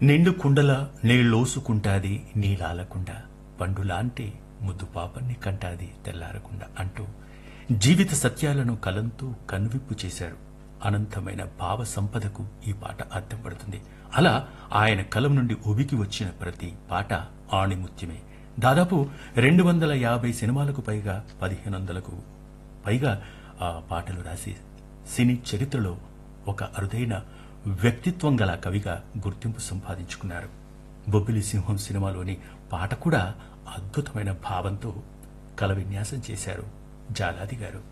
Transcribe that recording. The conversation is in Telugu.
నిండు కుండల నీళ్ళోసుకుంటాది నీలాలకుండా పండులాంటి ముద్దు పాపన్ని కంటాది తెల్లారకుండా అంటూ జీవిత సత్యాలను కలంతో కనువిప్పు చేశారు అనంతమైన భావ సంపదకు ఈ పాట అర్థం పడుతుంది అలా ఆయన కలం నుండి ఉబికి వచ్చిన ప్రతి పాట ఆణిముత్యమే దాదాపు రెండు వందల యాభై సినిమాలకు పైగా పదిహేను వందలకు పైగా ఆ పాటలు రాసి సినీ చరిత్రలో ఒక అరుదైన వ్యక్తిత్వం గల కవిగా గుర్తింపు సంపాదించుకున్నారు బొబ్బిలి సింహం సినిమాలోని పాట కూడా అద్భుతమైన భావంతో కల విన్యాసం చేశారు జాలాది గారు